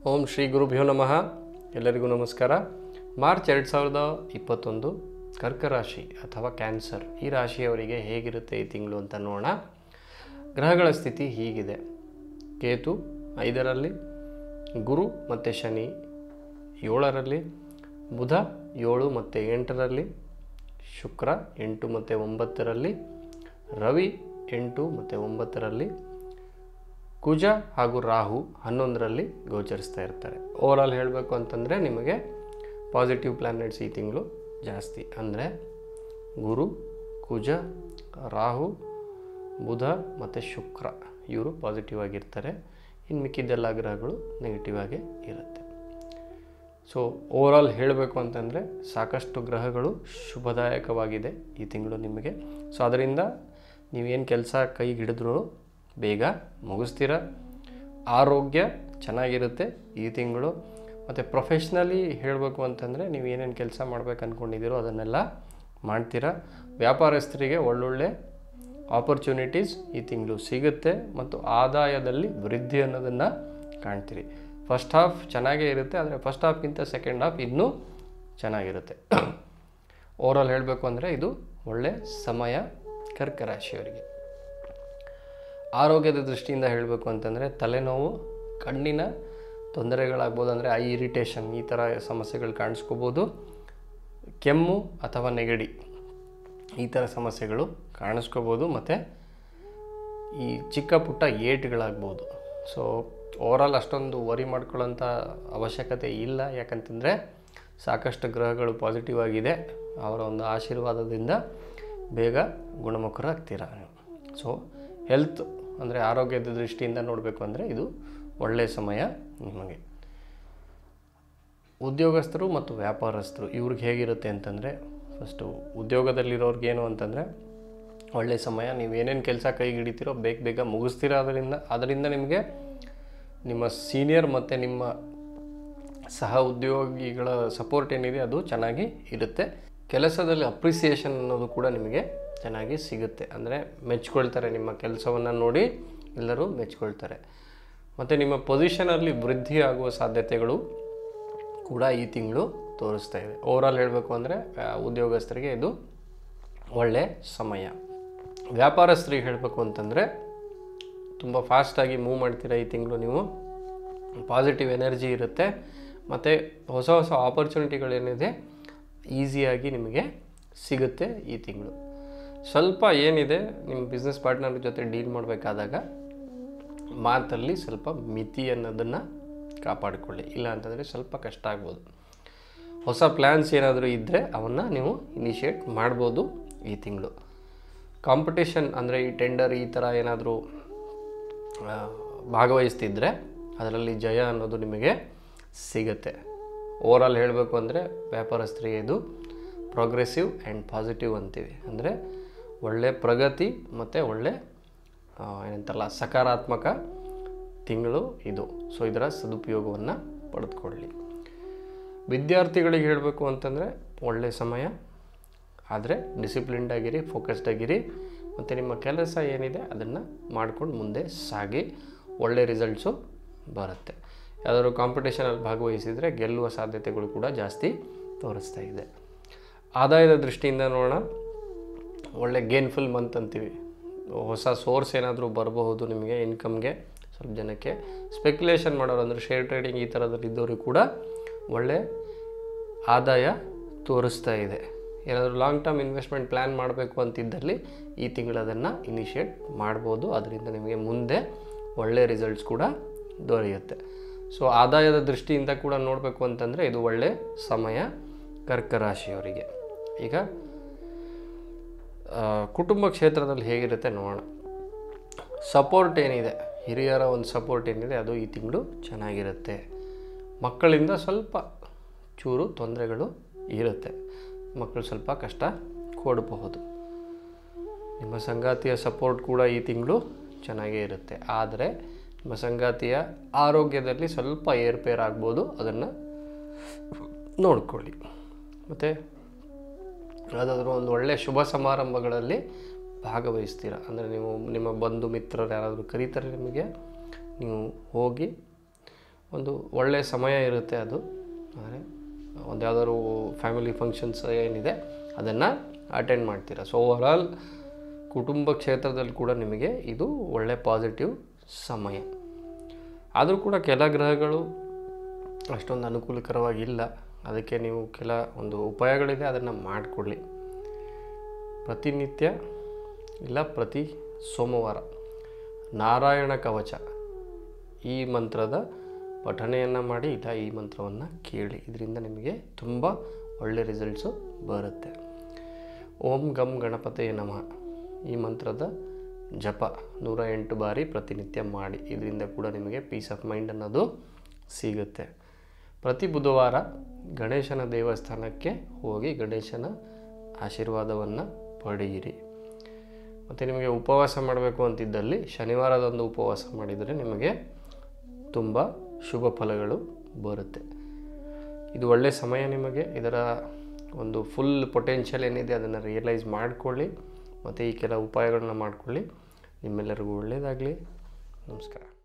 ಓಂ ಶ್ರೀ ಗುರುಭ್ಯೋ ನಮಃ ಎಲ್ಲರಿಗೂ ನಮಸ್ಕಾರ ಮಾರ್ಚ್ ಎರಡು ಸಾವಿರದ ಇಪ್ಪತ್ತೊಂದು ಕರ್ಕ ರಾಶಿ ಅಥವಾ ಕ್ಯಾನ್ಸರ್ ಈ ರಾಶಿಯವರಿಗೆ ಹೇಗಿರುತ್ತೆ ಈ ತಿಂಗಳು ಅಂತ ನೋಡೋಣ ಗ್ರಹಗಳ ಸ್ಥಿತಿ ಹೀಗಿದೆ ಕೇತು ಐದರಲ್ಲಿ ಗುರು ಮತ್ತು ಶನಿ ಏಳರಲ್ಲಿ ಬುಧ ಏಳು ಮತ್ತು ಎಂಟರಲ್ಲಿ ಶುಕ್ರ ಎಂಟು ಮತ್ತು ಒಂಬತ್ತರಲ್ಲಿ ರವಿ ಎಂಟು ಮತ್ತು ಒಂಬತ್ತರಲ್ಲಿ ಕುಜ ಹಾಗೂ ರಾಹು ಹನ್ನೊಂದರಲ್ಲಿ ಗೋಚರಿಸ್ತಾ ಇರ್ತಾರೆ ಓವರಾಲ್ ಹೇಳಬೇಕು ಅಂತಂದರೆ ನಿಮಗೆ ಪಾಸಿಟಿವ್ ಪ್ಲ್ಯಾನೆಟ್ಸ್ ಈ ತಿಂಗಳು ಜಾಸ್ತಿ ಅಂದರೆ ಗುರು ಕುಜ ರಾಹು ಬುಧ ಮತ್ತು ಶುಕ್ರ ಇವರು ಪಾಸಿಟಿವ್ ಆಗಿರ್ತಾರೆ ಇನ್ನು ಮಿಕ್ಕಿದ್ದೆಲ್ಲ ಗ್ರಹಗಳು ನೆಗೆಟಿವ್ ಆಗೇ ಇರುತ್ತೆ ಸೊ ಓವರಾಲ್ ಹೇಳಬೇಕು ಅಂತಂದರೆ ಸಾಕಷ್ಟು ಗ್ರಹಗಳು ಶುಭದಾಯಕವಾಗಿದೆ ಈ ತಿಂಗಳು ನಿಮಗೆ ಸೊ ಅದರಿಂದ ನೀವೇನು ಕೆಲಸ ಕೈಗೆ ಹಿಡಿದ್ರೂ ಬೇಗ ಮುಗಿಸ್ತೀರ ಆರೋಗ್ಯ ಚೆನ್ನಾಗಿರುತ್ತೆ ಈ ತಿಂಗಳು ಮತ್ತು ಪ್ರೊಫೆಷ್ನಲಿ ಹೇಳಬೇಕು ಅಂತಂದರೆ ನೀವು ಏನೇನು ಕೆಲಸ ಮಾಡ್ಬೇಕು ಅಂದ್ಕೊಂಡಿದ್ದೀರೋ ಅದನ್ನೆಲ್ಲ ಮಾಡ್ತೀರಾ ವ್ಯಾಪಾರಸ್ಥರಿಗೆ ಒಳ್ಳೊಳ್ಳೆ ಆಪರ್ಚುನಿಟೀಸ್ ಈ ತಿಂಗಳು ಸಿಗುತ್ತೆ ಮತ್ತು ಆದಾಯದಲ್ಲಿ ವೃದ್ಧಿ ಅನ್ನೋದನ್ನು ಕಾಣ್ತೀರಿ ಫಸ್ಟ್ ಹಾಫ್ ಚೆನ್ನಾಗೇ ಇರುತ್ತೆ ಆದರೆ ಫಸ್ಟ್ ಹಾಫ್ಗಿಂತ ಸೆಕೆಂಡ್ ಹಾಫ್ ಇನ್ನೂ ಚೆನ್ನಾಗಿರುತ್ತೆ ಓವರಾಲ್ ಹೇಳಬೇಕು ಅಂದರೆ ಇದು ಒಳ್ಳೆ ಸಮಯ ಕರ್ಕ ರಾಶಿಯವರಿಗೆ ಆರೋಗ್ಯದ ದೃಷ್ಟಿಯಿಂದ ಹೇಳಬೇಕು ಅಂತಂದರೆ ತಲೆನೋವು ಕಣ್ಣಿನ ತೊಂದರೆಗಳಾಗ್ಬೋದು ಅಂದರೆ ಐ ಇರಿಟೇಷನ್ ಈ ಥರ ಸಮಸ್ಯೆಗಳು ಕಾಣಿಸ್ಕೋಬೋದು ಕೆಮ್ಮು ಅಥವಾ ನೆಗಡಿ ಈ ಥರ ಸಮಸ್ಯೆಗಳು ಕಾಣಿಸ್ಕೋಬೋದು ಮತ್ತು ಈ ಚಿಕ್ಕ ಪುಟ್ಟ ಏಟ್ಗಳಾಗ್ಬೋದು ಸೊ ಓವರಾಲ್ ಅಷ್ಟೊಂದು ವರಿ ಮಾಡ್ಕೊಳ್ಳೋಂಥ ಅವಶ್ಯಕತೆ ಇಲ್ಲ ಯಾಕಂತಂದರೆ ಸಾಕಷ್ಟು ಗ್ರಹಗಳು ಪಾಸಿಟಿವ್ ಆಗಿದೆ ಅವರ ಒಂದು ಆಶೀರ್ವಾದದಿಂದ ಬೇಗ ಗುಣಮುಖರಾಗ್ತೀರ ನೀವು ಸೊ ಹೆಲ್ತ್ ಅಂದರೆ ಆರೋಗ್ಯದ ದೃಷ್ಟಿಯಿಂದ ನೋಡಬೇಕು ಅಂದರೆ ಇದು ಒಳ್ಳೆಯ ಸಮಯ ನಿಮಗೆ ಉದ್ಯೋಗಸ್ಥರು ಮತ್ತು ವ್ಯಾಪಾರಸ್ಥರು ಇವ್ರಿಗೆ ಹೇಗಿರುತ್ತೆ ಅಂತಂದರೆ ಫಸ್ಟು ಉದ್ಯೋಗದಲ್ಲಿರೋರ್ಗೆ ಏನು ಅಂತಂದರೆ ಒಳ್ಳೆಯ ಸಮಯ ನೀವು ಏನೇನು ಕೆಲಸ ಕೈಗೆ ಹಿಡಿತೀರೋ ಬೇಗ ಬೇಗ ಮುಗಿಸ್ತೀರ ಅದರಿಂದ ಅದರಿಂದ ನಿಮಗೆ ನಿಮ್ಮ ಸೀನಿಯರ್ ಮತ್ತು ನಿಮ್ಮ ಸಹ ಉದ್ಯೋಗಿಗಳ ಸಪೋರ್ಟ್ ಏನಿದೆ ಅದು ಚೆನ್ನಾಗಿ ಇರುತ್ತೆ ಕೆಲಸದಲ್ಲಿ ಅಪ್ರಿಸಿಯೇಷನ್ ಅನ್ನೋದು ಕೂಡ ನಿಮಗೆ ಚೆನ್ನಾಗಿ ಸಿಗುತ್ತೆ ಅಂದರೆ ಮೆಚ್ಕೊಳ್ತಾರೆ ನಿಮ್ಮ ಕೆಲಸವನ್ನು ನೋಡಿ ಎಲ್ಲರೂ ಮೆಚ್ಕೊಳ್ತಾರೆ ಮತ್ತು ನಿಮ್ಮ ಪೊಸಿಷನಲ್ಲಿ ವೃದ್ಧಿ ಆಗುವ ಸಾಧ್ಯತೆಗಳು ಕೂಡ ಈ ತಿಂಗಳು ತೋರಿಸ್ತಾ ಇದೆ ಓವರಾಲ್ ಹೇಳಬೇಕು ಅಂದರೆ ಉದ್ಯೋಗಸ್ಥರಿಗೆ ಇದು ಒಳ್ಳೆಯ ಸಮಯ ವ್ಯಾಪಾರಸ್ಥರಿಗೆ ಹೇಳಬೇಕು ಅಂತಂದರೆ ತುಂಬ ಫಾಸ್ಟಾಗಿ ಮೂವ್ ಮಾಡ್ತೀರಾ ಈ ತಿಂಗಳು ನೀವು ಪಾಸಿಟಿವ್ ಎನರ್ಜಿ ಇರುತ್ತೆ ಮತ್ತು ಹೊಸ ಹೊಸ ಆಪರ್ಚುನಿಟಿಗಳೇನಿದೆ ಈಸಿಯಾಗಿ ನಿಮಗೆ ಸಿಗುತ್ತೆ ಈ ತಿಂಗಳು ಸ್ವಲ್ಪ ಏನಿದೆ ನಿಮ್ಮ ಬಿಸ್ನೆಸ್ ಪಾರ್ಟ್ನರ್ ಜೊತೆ ಡೀಲ್ ಮಾಡಬೇಕಾದಾಗ ಮಾತಲ್ಲಿ ಸ್ವಲ್ಪ ಮಿತಿ ಅನ್ನೋದನ್ನು ಕಾಪಾಡಿಕೊಳ್ಳಿ ಇಲ್ಲ ಅಂತಂದರೆ ಸ್ವಲ್ಪ ಕಷ್ಟ ಆಗ್ಬೋದು ಹೊಸ ಪ್ಲ್ಯಾನ್ಸ್ ಏನಾದರೂ ಇದ್ದರೆ ಅವನ್ನು ನೀವು ಇನಿಷಿಯೇಟ್ ಮಾಡ್ಬೋದು ಈ ತಿಂಗಳು ಕಾಂಪಿಟೇಷನ್ ಅಂದರೆ ಈ ಟೆಂಡರ್ ಈ ಥರ ಏನಾದರೂ ಭಾಗವಹಿಸ್ತಿದ್ರೆ ಅದರಲ್ಲಿ ಜಯ ಅನ್ನೋದು ನಿಮಗೆ ಸಿಗುತ್ತೆ ಓವರಾಲ್ ಹೇಳಬೇಕು ಅಂದರೆ ವ್ಯಾಪಾರಸ್ಥರಿಗೆ ಇದು ಪ್ರೋಗ್ರೆಸಿವ್ ಆ್ಯಂಡ್ ಪಾಸಿಟಿವ್ ಅಂತೀವಿ ಅಂದರೆ ಒಳ್ಳೆ ಪ್ರಗತಿ ಮತ್ತು ಒಳ್ಳೆ ಏನಂತಲ್ಲ ಸಕಾರಾತ್ಮಕ ತಿಂಗಳು ಇದು ಸೊ ಇದರ ಸದುಪಯೋಗವನ್ನು ಪಡೆದುಕೊಳ್ಳಿ ವಿದ್ಯಾರ್ಥಿಗಳಿಗೆ ಹೇಳಬೇಕು ಅಂತಂದರೆ ಒಳ್ಳೆಯ ಸಮಯ ಆದರೆ ಡಿಸಿಪ್ಲಿನ್ಡ್ ಆಗಿರಿ ಫೋಕಸ್ಡ್ ಆಗಿರಿ ಮತ್ತು ನಿಮ್ಮ ಕೆಲಸ ಏನಿದೆ ಅದನ್ನು ಮಾಡ್ಕೊಂಡು ಮುಂದೆ ಸಾಗಿ ಒಳ್ಳೆ ರಿಸಲ್ಟ್ಸು ಬರುತ್ತೆ ಯಾವುದಾದ್ರು ಕಾಂಪಿಟೇಷನಲ್ಲಿ ಭಾಗವಹಿಸಿದರೆ ಗೆಲ್ಲುವ ಸಾಧ್ಯತೆಗಳು ಕೂಡ ಜಾಸ್ತಿ ತೋರಿಸ್ತಾ ಇದೆ ಆದಾಯದ ದೃಷ್ಟಿಯಿಂದ ನೋಡೋಣ ಒಳ್ಳೆ ಗೇನ್ಫುಲ್ ಮಂತ್ ಅಂತೀವಿ ಹೊಸ ಸೋರ್ಸ್ ಏನಾದರೂ ಬರಬಹುದು ನಿಮಗೆ ಇನ್ಕಮ್ಗೆ ಸ್ವಲ್ಪ ಜನಕ್ಕೆ ಸ್ಪೆಕ್ಯುಲೇಷನ್ ಮಾಡೋರು ಅಂದರೆ ಶೇರ್ ಟ್ರೇಡಿಂಗ್ ಈ ಥರದಲ್ಲಿ ಇದ್ದವರು ಕೂಡ ಒಳ್ಳೆ ಆದಾಯ ತೋರಿಸ್ತಾ ಇದೆ ಏನಾದರೂ ಲಾಂಗ್ ಟರ್ಮ್ ಇನ್ವೆಸ್ಟ್ಮೆಂಟ್ ಪ್ಲ್ಯಾನ್ ಮಾಡಬೇಕು ಅಂತಿದ್ದಲ್ಲಿ ಈ ತಿಂಗಳು ಅದನ್ನು ಇನಿಷಿಯೇಟ್ ಮಾಡ್ಬೋದು ಅದರಿಂದ ನಿಮಗೆ ಮುಂದೆ ಒಳ್ಳೆಯ ರಿಸಲ್ಟ್ಸ್ ಕೂಡ ದೊರೆಯುತ್ತೆ ಸೊ ಆದಾಯದ ದೃಷ್ಟಿಯಿಂದ ಕೂಡ ನೋಡಬೇಕು ಅಂತಂದರೆ ಇದು ಒಳ್ಳೆಯ ಸಮಯ ಕರ್ಕ ರಾಶಿಯವರಿಗೆ ಈಗ ಕುಟುಂಬ ಕ್ಷೇತ್ರದಲ್ಲಿ ಹೇಗಿರುತ್ತೆ ನೋಡೋಣ ಸಪೋರ್ಟ್ ಏನಿದೆ ಹಿರಿಯರ ಒಂದು ಸಪೋರ್ಟ್ ಏನಿದೆ ಅದು ಈ ತಿಂಗಳು ಚೆನ್ನಾಗಿರುತ್ತೆ ಮಕ್ಕಳಿಂದ ಸ್ವಲ್ಪ ಚೂರು ತೊಂದರೆಗಳು ಇರುತ್ತೆ ಮಕ್ಕಳು ಸ್ವಲ್ಪ ಕಷ್ಟ ಕೊಡಬಹುದು ನಿಮ್ಮ ಸಂಗಾತಿಯ ಸಪೋರ್ಟ್ ಕೂಡ ಈ ತಿಂಗಳು ಚೆನ್ನಾಗೇ ಇರುತ್ತೆ ಆದರೆ ನಿಮ್ಮ ಸಂಗಾತಿಯ ಆರೋಗ್ಯದಲ್ಲಿ ಸ್ವಲ್ಪ ಏರ್ಪೇರ್ ಆಗ್ಬೋದು ಅದನ್ನು ನೋಡ್ಕೊಳ್ಳಿ ಮತ್ತು ಯಾವುದಾದ್ರೂ ಒಂದು ಒಳ್ಳೆಯ ಶುಭ ಸಮಾರಂಭಗಳಲ್ಲಿ ಭಾಗವಹಿಸ್ತೀರ ಅಂದರೆ ನೀವು ನಿಮ್ಮ ಬಂಧು ಮಿತ್ರರು ಯಾರಾದರೂ ಕರೀತಾರೆ ನಿಮಗೆ ನೀವು ಹೋಗಿ ಒಂದು ಒಳ್ಳೆಯ ಸಮಯ ಇರುತ್ತೆ ಅದು ಅಂದರೆ ಒಂದು ಯಾವುದಾದ್ರು ಫ್ಯಾಮಿಲಿ ಫಂಕ್ಷನ್ಸ್ ಏನಿದೆ ಅದನ್ನು ಅಟೆಂಡ್ ಮಾಡ್ತೀರಾ ಸೊ ಓವರಾಲ್ ಕುಟುಂಬ ಕ್ಷೇತ್ರದಲ್ಲಿ ಕೂಡ ನಿಮಗೆ ಇದು ಒಳ್ಳೆ ಪಾಸಿಟಿವ್ ಸಮಯ ಆದರೂ ಕೂಡ ಕೆಲ ಗ್ರಹಗಳು ಅಷ್ಟೊಂದು ಅನುಕೂಲಕರವಾಗಿಲ್ಲ ಅದಕ್ಕೆ ನೀವು ಕೆಲ ಒಂದು ಉಪಾಯಗಳಿದೆ ಅದನ್ನು ಮಾಡಿಕೊಡ್ಲಿ ಪ್ರತಿನಿತ್ಯ ಇಲ್ಲ ಪ್ರತಿ ಸೋಮವಾರ ನಾರಾಯಣ ಕವಚ ಈ ಮಂತ್ರದ ಪಠಣೆಯನ್ನು ಮಾಡಿ ಇಲ್ಲ ಈ ಮಂತ್ರವನ್ನು ಕೇಳಿ ಇದರಿಂದ ನಿಮಗೆ ತುಂಬ ಒಳ್ಳೆ ರಿಸಲ್ಟ್ಸು ಬರುತ್ತೆ ಓಂ ಗಂ ಗಣಪತಿಯ ನಮಃ ಈ ಮಂತ್ರದ ಜಪ ನೂರ ಎಂಟು ಬಾರಿ ಪ್ರತಿನಿತ್ಯ ಮಾಡಿ ಇದರಿಂದ ಕೂಡ ನಿಮಗೆ ಪೀಸ್ ಆಫ್ ಮೈಂಡ್ ಅನ್ನೋದು ಸಿಗುತ್ತೆ ಪ್ರತಿ ಬುಧವಾರ ಗಣೇಶನ ದೇವಸ್ಥಾನಕ್ಕೆ ಹೋಗಿ ಗಣೇಶನ ಆಶೀರ್ವಾದವನ್ನು ಪಡೆಯಿರಿ ಮತ್ತು ನಿಮಗೆ ಉಪವಾಸ ಮಾಡಬೇಕು ಅಂತಿದ್ದಲ್ಲಿ ಶನಿವಾರದಂದು ಉಪವಾಸ ಮಾಡಿದರೆ ನಿಮಗೆ ತುಂಬ ಶುಭ ಫಲಗಳು ಬರುತ್ತೆ ಇದು ಒಳ್ಳೆಯ ಸಮಯ ನಿಮಗೆ ಇದರ ಒಂದು ಫುಲ್ ಪೊಟೆನ್ಷಿಯಲ್ ಏನಿದೆ ಅದನ್ನು ರಿಯಲೈಸ್ ಮಾಡಿಕೊಳ್ಳಿ ಮತ್ತು ಈ ಕೆಲ ಉಪಾಯಗಳನ್ನ ಮಾಡಿಕೊಳ್ಳಿ ನಿಮ್ಮೆಲ್ಲರಿಗೂ ಒಳ್ಳೆಯದಾಗಲಿ ನಮಸ್ಕಾರ